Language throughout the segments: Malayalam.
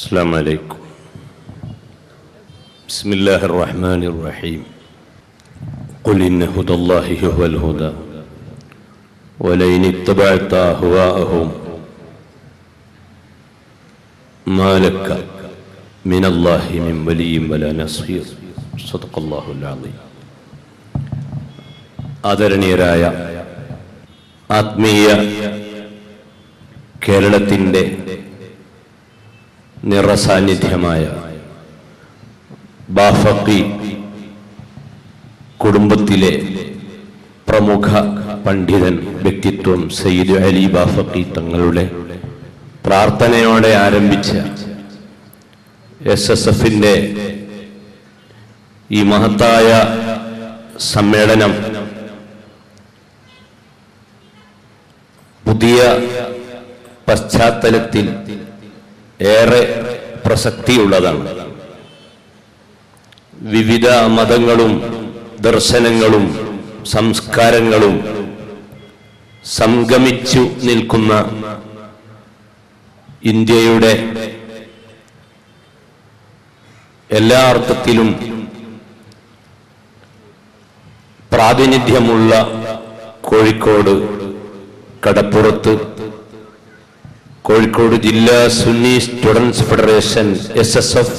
السلام عليكم بسم الله الرحمن الرحيم قل إن هدى الله هو الهدى ولئن اتبعت أهواءهم ما لك من الله من ولي ولا نصير صدق الله العظيم ആദരണീയരായ ആത്മീയ കേരളത്തിൻ്റെ നിറസാന്നിധ്യമായ ബാഫക്കി കുടുംബത്തിലെ പ്രമുഖ പണ്ഡിതൻ വ്യക്തിത്വം സയ്യിദ് അലി ബാഫക്കി തങ്ങളുടെ പ്രാർത്ഥനയോടെ ആരംഭിച്ച എസ് എസ് എഫിൻ്റെ ഈ മഹത്തായ സമ്മേളനം പുതിയ പശ്ചാത്തലത്തിൽ ഏറെ പ്രസക്തിയുള്ളതാണ് വിവിധ മതങ്ങളും ദർശനങ്ങളും സംസ്കാരങ്ങളും സംഗമിച്ചു നിൽക്കുന്ന ഇന്ത്യയുടെ എല്ലാ അർത്ഥത്തിലും പ്രാതിനിധ്യമുള്ള കോഴിക്കോട് കടപ്പുറത്ത് കോഴിക്കോട് ജില്ലാ Sunni students federation S S F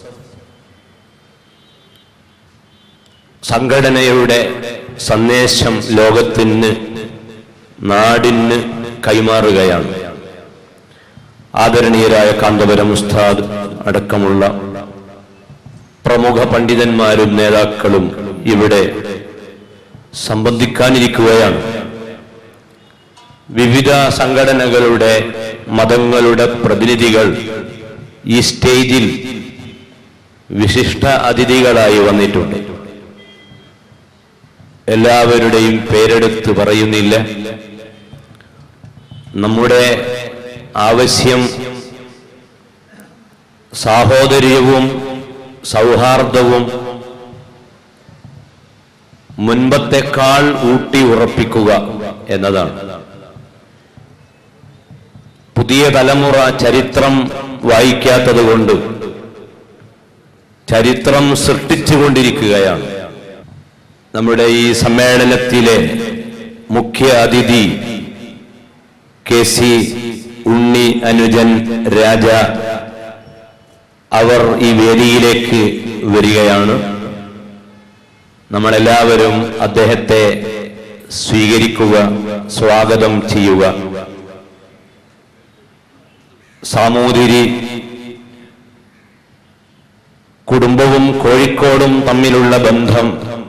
സംഘടനയുടെ സന്ദേശം ലോകത്തിന് നാടിന് കൈമാറുകയാണ് ആദരണീയരായ കാന്തപുരം ഉസ്താദ് അടക്കമുള്ള പ്രമുഖ പണ്ഡിതന്മാരും നേതാക്കളും ഇവിടെ സംബന്ധിക്കാനിരിക്കുകയാണ് വിവിധ സംഘടനകളുടെ മതങ്ങളുടെ പ്രതിനിധികൾ ഈ സ്റ്റേജിൽ വിശിഷ്ട അതിഥികളായി വന്നിട്ടുണ്ട് എല്ലാവരുടെയും പേരെടുത്ത് പറയുന്നില്ല നമ്മുടെ ആവശ്യം സാഹോദര്യവും സൗഹാർദ്ദവും മുൻപത്തെക്കാൾ ഊട്ടി ഉറപ്പിക്കുക എന്നതാണ് പുതിയ തലമുറ ചരിത്രം വായിക്കാത്തത് കൊണ്ട് ചരിത്രം സൃഷ്ടിച്ചുകൊണ്ടിരിക്കുകയാണ് നമ്മുടെ ഈ സമ്മേളനത്തിലെ മുഖ്യ അതിഥി കെ സി ഉണ്ണി അനുജൻ രാജ അവർ ഈ വേദിയിലേക്ക് വരികയാണ് നമ്മളെല്ലാവരും അദ്ദേഹത്തെ സ്വീകരിക്കുക സ്വാഗതം ചെയ്യുക സാമൂതിരി കുടുംബവും കോഴിക്കോടും തമ്മിലുള്ള ബന്ധം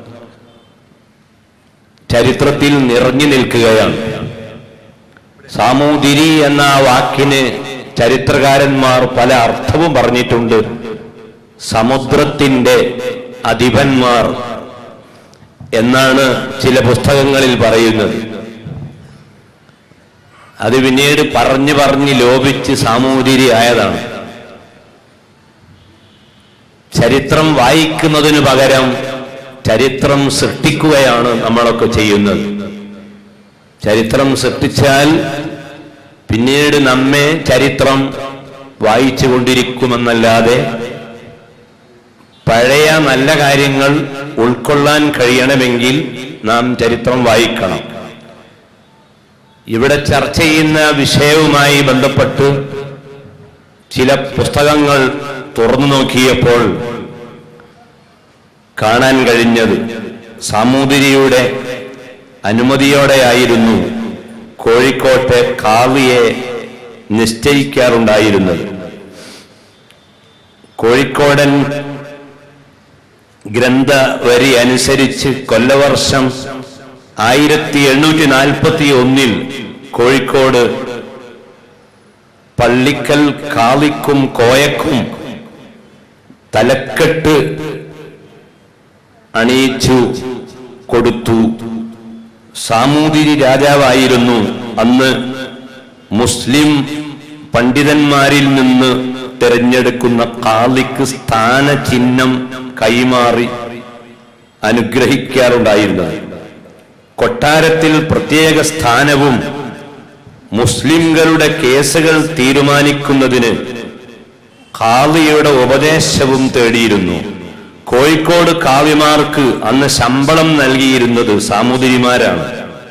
ചരിത്രത്തിൽ നിറഞ്ഞു നിൽക്കുകയാണ് സാമൂതിരി എന്ന ആ വാക്കിന് ചരിത്രകാരന്മാർ പല അർത്ഥവും പറഞ്ഞിട്ടുണ്ട് സമുദ്രത്തിന്റെ അധിപന്മാർ എന്നാണ് ചില പുസ്തകങ്ങളിൽ പറയുന്നത് അത് പിന്നീട് പറഞ്ഞു പറഞ്ഞ് ലോപിച്ച് സാമൂതിരി ആയതാണ് ചരിത്രം വായിക്കുന്നതിന് പകരം ചരിത്രം സൃഷ്ടിക്കുകയാണ് നമ്മളൊക്കെ ചെയ്യുന്നത് ചരിത്രം സൃഷ്ടിച്ചാൽ പിന്നീട് നമ്മെ ചരിത്രം വായിച്ചു കൊണ്ടിരിക്കുമെന്നല്ലാതെ പഴയ നല്ല കാര്യങ്ങൾ ഉൾക്കൊള്ളാൻ കഴിയണമെങ്കിൽ നാം ചരിത്രം വായിക്കണം ഇവിടെ ചർച്ച ചെയ്യുന്ന വിഷയവുമായി ബന്ധപ്പെട്ട് ചില പുസ്തകങ്ങൾ തുറന്നു നോക്കിയപ്പോൾ കാണാൻ കഴിഞ്ഞത് സാമൂതിരിയുടെ അനുമതിയോടെയായിരുന്നു കോഴിക്കോട്ടെ കാവിയെ നിശ്ചയിക്കാറുണ്ടായിരുന്നത് കോഴിക്കോടൻ ഗ്രന്ഥവരി അനുസരിച്ച് കൊല്ലവർഷം ആയിരത്തി എണ്ണൂറ്റി നാൽപ്പത്തി ഒന്നിൽ കോഴിക്കോട് പള്ളിക്കൽ കാളിക്കും കോയക്കും തലക്കെട്ട് അണിയിച്ചു കൊടുത്തു സാമൂതിരി രാജാവായിരുന്നു അന്ന് മുസ്ലിം പണ്ഡിതന്മാരിൽ നിന്ന് തിരഞ്ഞെടുക്കുന്ന കാളിക്ക് സ്ഥാന ചിഹ്നം കൈമാറി അനുഗ്രഹിക്കാറുണ്ടായിരുന്നത് കൊട്ടാരത്തിൽ പ്രത്യേക സ്ഥാനവും മുസ്ലിംകളുടെ കേസുകൾ തീരുമാനിക്കുന്നതിന് കാളിയുടെ ഉപദേശവും തേടിയിരുന്നു കോഴിക്കോട് കാവിമാർക്ക് അന്ന് ശമ്പളം നൽകിയിരുന്നത് സാമൂതിരിമാരാണ്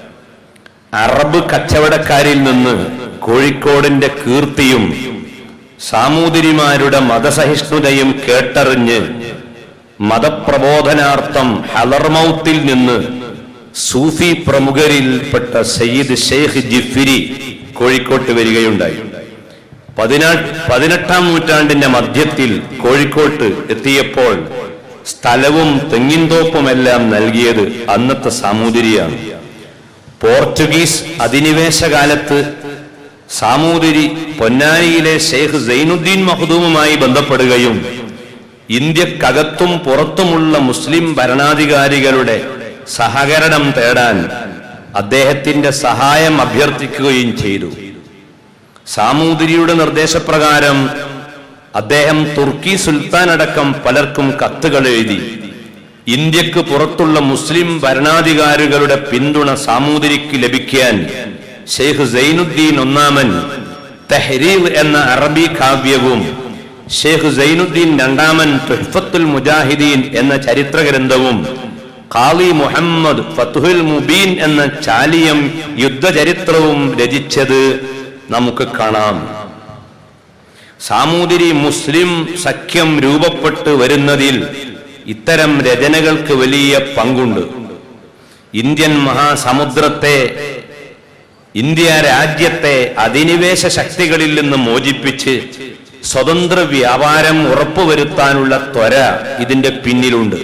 അറബ് കച്ചവടക്കാരിൽ നിന്ന് കോഴിക്കോടിന്റെ കീർത്തിയും സാമൂതിരിമാരുടെ മതസഹിഷ്ണുതയും കേട്ടറിഞ്ഞ് മതപ്രബോധനാർത്ഥം ഹലർമൗത്തിൽ നിന്ന് സൂഫി പ്രമുഖരിൽപ്പെട്ട സയ്യിദ് ഷെയ്ഖ് ജിഫിരി കോഴിക്കോട്ട് വരികയുണ്ടായി പതിനാ പതിനെട്ടാം നൂറ്റാണ്ടിന്റെ മധ്യത്തിൽ കോഴിക്കോട്ട് എത്തിയപ്പോൾ സ്ഥലവും തെങ്ങിൻതോപ്പുമെല്ലാം നൽകിയത് അന്നത്തെ സാമൂതിരിയാണ് പോർച്ചുഗീസ് അധിനിവേശ കാലത്ത് സാമൂതിരി പൊന്നാനിയിലെ ഷെയ്ഖ് സൈനുദ്ദീൻ മഹദൂമുമായി ബന്ധപ്പെടുകയും ഇന്ത്യക്കകത്തും പുറത്തുമുള്ള മുസ്ലിം ഭരണാധികാരികളുടെ സഹകരണം തേടാൻ അദ്ദേഹത്തിന്റെ സഹായം അഭ്യർത്ഥിക്കുകയും ചെയ്തു സാമൂതിരിയുടെ നിർദ്ദേശപ്രകാരം അദ്ദേഹം തുർക്കി സുൽത്താൻ അടക്കം പലർക്കും കത്തുകൾ എഴുതി ഇന്ത്യക്ക് പുറത്തുള്ള മുസ്ലിം ഭരണാധികാരികളുടെ പിന്തുണ സാമൂതിരിക്ക് ലഭിക്കാൻ ഷെയ്ഖ് സൈനുദ്ദീൻ ഒന്നാമൻ തെഹ്രീർ എന്ന അറബി കാവ്യവും ഷെയ്ഖ് സൈനുദ്ദീൻ രണ്ടാമൻ തുഹ്ഫത്തുൽ മുജാഹിദീൻ എന്ന ചരിത്ര ഗ്രന്ഥവും ഖാലി മുഹമ്മദ് ഫത്തുഹുൽ മുബീൻ എന്ന ചാലിയം യുദ്ധചരിത്രവും രചിച്ചത് നമുക്ക് കാണാം സാമൂതിരി മുസ്ലിം സഖ്യം രൂപപ്പെട്ട് വരുന്നതിൽ ഇത്തരം രചനകൾക്ക് വലിയ പങ്കുണ്ട് ഇന്ത്യൻ മഹാസമുദ്രത്തെ ഇന്ത്യ രാജ്യത്തെ അധിനിവേശ ശക്തികളിൽ നിന്ന് മോചിപ്പിച്ച് സ്വതന്ത്ര വ്യാപാരം ഉറപ്പുവരുത്താനുള്ള ത്വര ഇതിന്റെ പിന്നിലുണ്ട്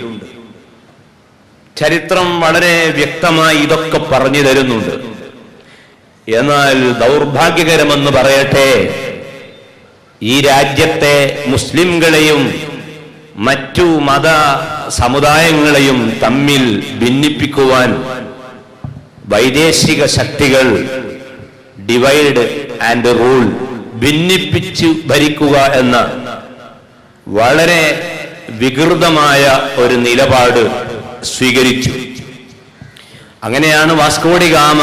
ചരിത്രം വളരെ വ്യക്തമായി ഇതൊക്കെ പറഞ്ഞു തരുന്നുണ്ട് എന്നാൽ ദൗർഭാഗ്യകരമെന്ന് പറയട്ടെ ഈ രാജ്യത്തെ മുസ്ലിംകളെയും മറ്റു മത സമുദായങ്ങളെയും തമ്മിൽ ഭിന്നിപ്പിക്കുവാൻ വൈദേശിക ശക്തികൾ ഡിവൈഡ് ആൻഡ് റൂൾ ഭിന്നിപ്പിച്ചു ഭരിക്കുക എന്ന വളരെ വികൃതമായ ഒരു നിലപാട് സ്വീകരിച്ചു അങ്ങനെയാണ് വാസ്കോഡി ഗാമ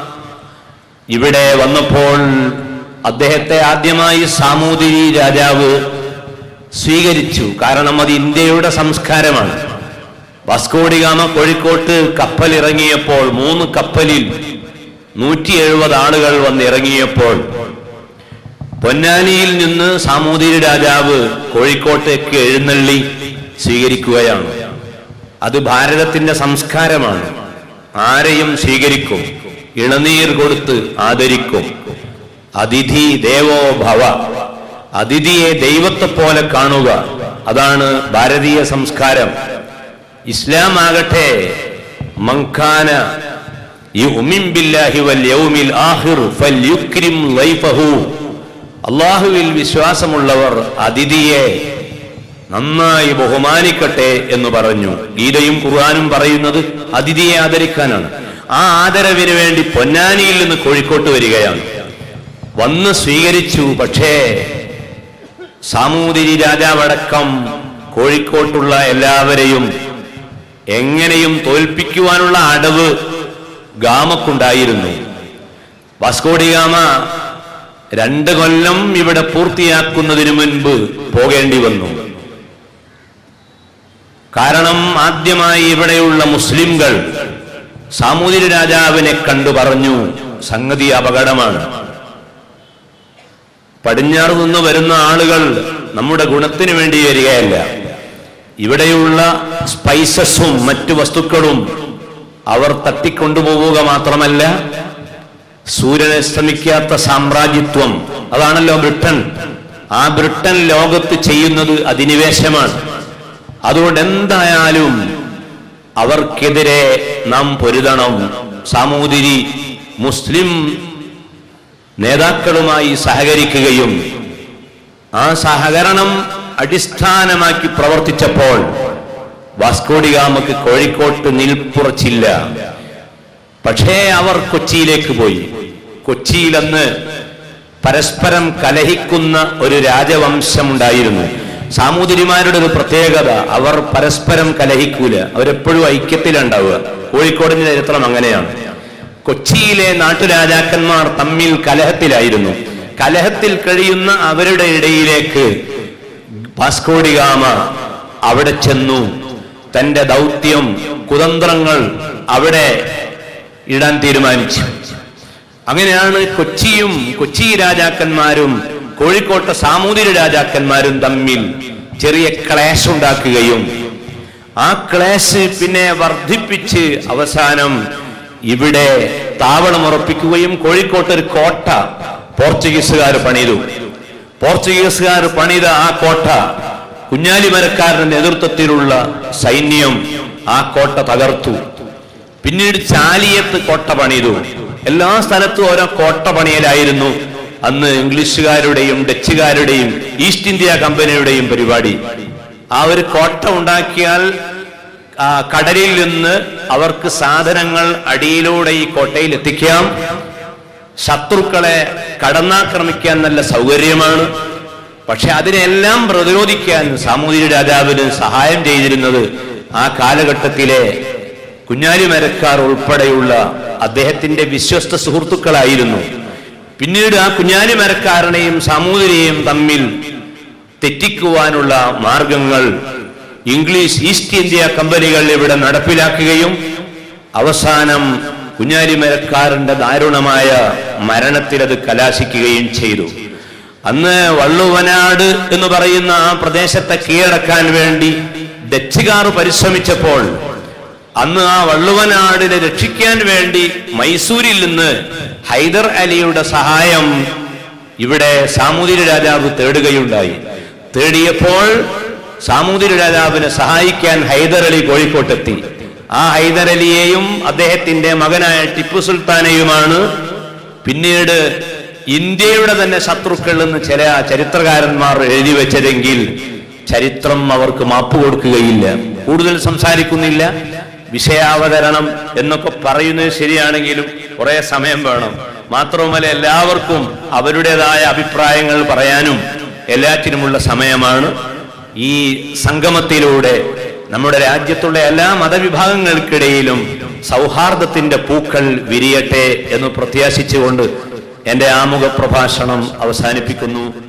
ഇവിടെ വന്നപ്പോൾ അദ്ദേഹത്തെ ആദ്യമായി സാമൂതിരി രാജാവ് സ്വീകരിച്ചു കാരണം അത് ഇന്ത്യയുടെ സംസ്കാരമാണ് വാസ്കോഡി ഗാമ കോഴിക്കോട്ട് കപ്പലിറങ്ങിയപ്പോൾ മൂന്ന് കപ്പലിൽ നൂറ്റി എഴുപത് ആളുകൾ വന്നിറങ്ങിയപ്പോൾ പൊന്നാനിയിൽ നിന്ന് സാമൂതിരി രാജാവ് കോഴിക്കോട്ടേക്ക് എഴുന്നള്ളി സ്വീകരിക്കുകയാണ് അത് ഭാരതത്തിന്റെ സംസ്കാരമാണ് ആരെയും സ്വീകരിക്കും ഇളനീർ കൊടുത്ത് ആദരിക്കും അതിഥി ദേവോ ഭവ അതിഥിയെ ദൈവത്തെ പോലെ കാണുക അതാണ് ഭാരതീയ സംസ്കാരം ഇസ്ലാം ആകട്ടെ മങ്കാന യുമിൻ ബില്ലാഹി വൽ യൗമിൽ ആഖിർ ഫൽയുക്രിം ലൈഫഹു അള്ളാഹുവിൽ വിശ്വാസമുള്ളവർ അതിഥിയെ നന്നായി ബഹുമാനിക്കട്ടെ എന്ന് പറഞ്ഞു ഗീതയും ഖുർആാനും പറയുന്നത് അതിഥിയെ ആദരിക്കാനാണ് ആ ആദരവിന് വേണ്ടി പൊന്നാനിയിൽ നിന്ന് കോഴിക്കോട്ട് വരികയാണ് വന്ന് സ്വീകരിച്ചു പക്ഷേ സാമൂതിരി രാജാവടക്കം കോഴിക്കോട്ടുള്ള എല്ലാവരെയും എങ്ങനെയും തോൽപ്പിക്കുവാനുള്ള അടവ് ഗാമക്കുണ്ടായിരുന്നു വാസ്കോഡി ഗാമ രണ്ട് കൊല്ലം ഇവിടെ പൂർത്തിയാക്കുന്നതിന് മുൻപ് പോകേണ്ടി വന്നു കാരണം ആദ്യമായി ഇവിടെയുള്ള മുസ്ലിംകൾ സാമൂതിരി രാജാവിനെ കണ്ടു പറഞ്ഞു സംഗതി അപകടമാണ് പടിഞ്ഞാറ് നിന്ന് വരുന്ന ആളുകൾ നമ്മുടെ ഗുണത്തിന് വേണ്ടി വരികയല്ല ഇവിടെയുള്ള സ്പൈസസും മറ്റു വസ്തുക്കളും അവർ തട്ടിക്കൊണ്ടുപോവുക മാത്രമല്ല സൂര്യനെ ശ്രമിക്കാത്ത സാമ്രാജ്യത്വം അതാണല്ലോ ബ്രിട്ടൻ ആ ബ്രിട്ടൻ ലോകത്ത് ചെയ്യുന്നത് അധിനിവേശമാണ് അതുകൊണ്ട് എന്തായാലും അവർക്കെതിരെ നാം പൊരുതണം സാമൂതിരി മുസ്ലിം നേതാക്കളുമായി സഹകരിക്കുകയും ആ സഹകരണം അടിസ്ഥാനമാക്കി പ്രവർത്തിച്ചപ്പോൾ വാസ്കോഡിഗാമക്ക് കോഴിക്കോട്ട് നിൽപ്പുറച്ചില്ല പക്ഷേ അവർ കൊച്ചിയിലേക്ക് പോയി കൊച്ചിയിൽ അന്ന് പരസ്പരം കലഹിക്കുന്ന ഒരു രാജവംശമുണ്ടായിരുന്നു സാമൂതിരിമാരുടെ ഒരു പ്രത്യേകത അവർ പരസ്പരം കലഹിക്കൂല അവരെപ്പോഴും ഐക്യത്തിലുണ്ടാവുക കോഴിക്കോടിന്റെ ചരിത്രം അങ്ങനെയാണ് കൊച്ചിയിലെ നാട്ടുരാജാക്കന്മാർ തമ്മിൽ കലഹത്തിലായിരുന്നു കലഹത്തിൽ കഴിയുന്ന അവരുടെ ഇടയിലേക്ക് വാസ്കോഡിഗാമ അവിടെ ചെന്നു തന്റെ ദൗത്യം കുതന്ത്രങ്ങൾ അവിടെ ഇടാൻ തീരുമാനിച്ചു അങ്ങനെയാണ് കൊച്ചിയും കൊച്ചി രാജാക്കന്മാരും കോഴിക്കോട്ടെ സാമൂതിരി രാജാക്കന്മാരും തമ്മിൽ ചെറിയ ക്ലാഷ് ഉണ്ടാക്കുകയും ആ ക്ലാഷ് പിന്നെ വർദ്ധിപ്പിച്ച് അവസാനം ഇവിടെ താവളമുറപ്പിക്കുകയും കോഴിക്കോട്ട് ഒരു കോട്ട പോർച്ചുഗീസുകാർ പണിതു പോർച്ചുഗീസുകാർ പണിത ആ കോട്ട കുഞ്ഞാലിമരക്കാരന്റെ നേതൃത്വത്തിലുള്ള സൈന്യം ആ കോട്ട തകർത്തു പിന്നീട് ചാലിയത്ത് കോട്ട പണിതു എല്ലാ സ്ഥലത്തും ഓരോ കോട്ട പണിയലായിരുന്നു അന്ന് ഇംഗ്ലീഷുകാരുടെയും ഡച്ചുകാരുടെയും ഈസ്റ്റ് ഇന്ത്യ കമ്പനിയുടെയും പരിപാടി ആ ഒരു കോട്ട ഉണ്ടാക്കിയാൽ ആ കടലിൽ നിന്ന് അവർക്ക് സാധനങ്ങൾ അടിയിലൂടെ ഈ കോട്ടയിൽ എത്തിക്കാം ശത്രുക്കളെ കടന്നാക്രമിക്കാൻ നല്ല സൗകര്യമാണ് പക്ഷെ അതിനെല്ലാം പ്രതിരോധിക്കാൻ സാമൂതിരി രാജാവിന് സഹായം ചെയ്തിരുന്നത് ആ കാലഘട്ടത്തിലെ കുഞ്ഞാലിമരക്കാർ ഉൾപ്പെടെയുള്ള അദ്ദേഹത്തിന്റെ വിശ്വസ്ത സുഹൃത്തുക്കളായിരുന്നു പിന്നീട് ആ കുഞ്ഞാലിമരക്കാരനെയും സാമൂതിരിയെയും തമ്മിൽ തെറ്റിക്കുവാനുള്ള മാർഗങ്ങൾ ഇംഗ്ലീഷ് ഈസ്റ്റ് ഇന്ത്യ കമ്പനികൾ ഇവിടെ നടപ്പിലാക്കുകയും അവസാനം കുഞ്ഞാലിമരക്കാരന്റെ ദാരുണമായ മരണത്തിൽ അത് കലാശിക്കുകയും ചെയ്തു അന്ന് വള്ളുവനാട് എന്ന് പറയുന്ന ആ പ്രദേശത്തെ കീഴടക്കാൻ വേണ്ടി ഡച്ചുകാർ പരിശ്രമിച്ചപ്പോൾ അന്ന് ആ വള്ളുവനാടിനെ രക്ഷിക്കാൻ വേണ്ടി മൈസൂരിൽ നിന്ന് ഹൈദർ അലിയുടെ സഹായം ഇവിടെ സാമൂതിരി രാജാവ് തേടുകയുണ്ടായി തേടിയപ്പോൾ സാമൂതിരി രാജാവിനെ സഹായിക്കാൻ ഹൈദർ അലി കോഴിക്കോട്ടെത്തി ആ ഹൈദർ അലിയെയും അദ്ദേഹത്തിന്റെ മകനായ ടിപ്പു സുൽത്താനെയുമാണ് പിന്നീട് ഇന്ത്യയുടെ തന്നെ ശത്രുക്കൾ എന്ന് ചില ചരിത്രകാരന്മാർ എഴുതി വെച്ചതെങ്കിൽ ചരിത്രം അവർക്ക് മാപ്പ് കൊടുക്കുകയില്ല കൂടുതൽ സംസാരിക്കുന്നില്ല വിഷയാവതരണം എന്നൊക്കെ പറയുന്നത് ശരിയാണെങ്കിലും കുറെ സമയം വേണം മാത്രവുമല്ല എല്ലാവർക്കും അവരുടേതായ അഭിപ്രായങ്ങൾ പറയാനും എല്ലാറ്റിനുമുള്ള സമയമാണ് ഈ സംഗമത്തിലൂടെ നമ്മുടെ രാജ്യത്തുള്ള എല്ലാ മതവിഭാഗങ്ങൾക്കിടയിലും സൗഹാർദ്ദത്തിന്റെ പൂക്കൾ വിരിയട്ടെ എന്ന് പ്രത്യാശിച്ചുകൊണ്ട് എന്റെ ആമുഖ പ്രഭാഷണം അവസാനിപ്പിക്കുന്നു